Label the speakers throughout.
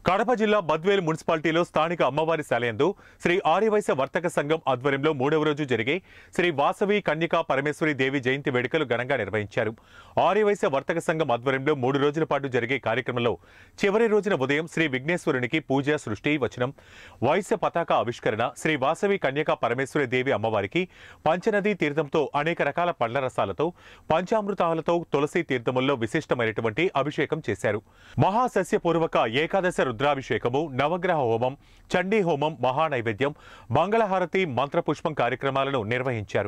Speaker 1: కడప జిల్లా బద్వేలు మున్సిపాలిటీలో స్థానిక అమ్మవారి శాలయందు శ్రీ ఆర్యవైశ్య వర్తక సంఘం ఆధ్వర్యంలో మూడవ రోజు జరిగే శ్రీ వాసవి కన్యకా పరమేశ్వరి దేవి జయంతి వేడుకలు ఘనంగా నిర్వహించారు ఆర్యవైశ్య వర్తక సంఘం ఆధ్వర్యంలో మూడు రోజుల పాటు జరిగే కార్యక్రమంలో చివరి రోజున ఉదయం శ్రీ విఘ్నేశ్వరునికి పూజ సృష్టి వచనం వైశ్య పతాక ఆవిష్కరణ శ్రీ వాసవి కన్యకా పరమేశ్వరి దేవి అమ్మవారికి పంచనదీ తీర్థంతో అనేక రకాల పండ్ల రసాలతో పంచామృతాలతో తులసి తీర్థముల్లో విశిష్టమైనటువంటి అభిషేకం చేశారు మహాసస్యపూర్వక ఏకాదశ రుద్రాభిషేకము నవగ్రహ హోమం చండీ హోమం మహానైవేద్యం మంగళహారతి మంత్రపుష్పం కార్యక్రమాలను నిర్వహించారు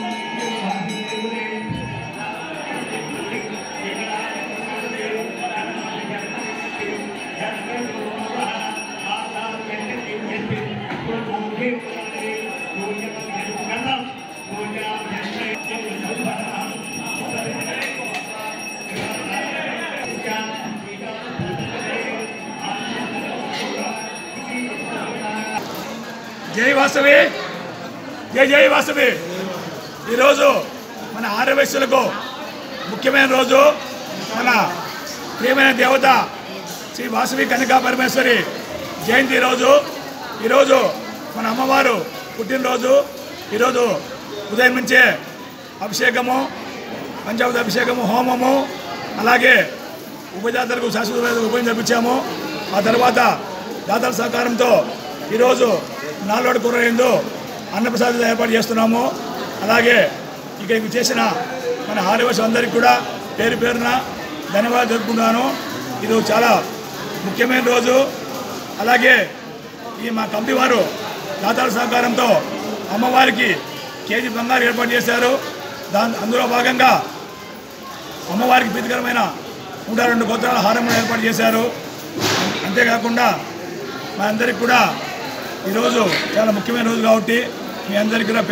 Speaker 2: జై వాసవి జై జై వాసవి ఈరోజు మన ఆర్యవైశ్యులకు ముఖ్యమైన రోజు మన ప్రియమైన దేవత శ్రీ వాసవి కనికా పరమేశ్వరి జయంతి రోజు ఈరోజు మన అమ్మవారు పుట్టినరోజు ఈరోజు ఉదయం నుంచే అభిషేకము పంచావతి అభిషేకము హోమము అలాగే ఉపజాతలకు శాశ్వత ఉపయోగం జరిపించాము ఆ తర్వాత దాతల సహకారంతో ఈరోజు నాలుగు కూరయందు అన్నప్రసాదం ఏర్పాటు చేస్తున్నాము అలాగే ఇక్కడికి చేసిన మన హారివర్స్ అందరికీ కూడా పేరు పేరున ధన్యవాదాలు తెలుపుకుంటున్నాను ఇది చాలా ముఖ్యమైన రోజు అలాగే ఈ మా కమిటీ వారు దాతల సహకారంతో అమ్మవారికి కేజీ బంగారు ఏర్పాటు చేశారు దాని అందులో భాగంగా అమ్మవారికి ప్రీతికరమైన నూట రెండు గోత్రాల హారములు ఏర్పాటు చేశారు అంతేకాకుండా మా అందరికి కూడా ఈరోజు చాలా ముఖ్యమైన రోజు కాబట్టి మీ అందరికీ కూడా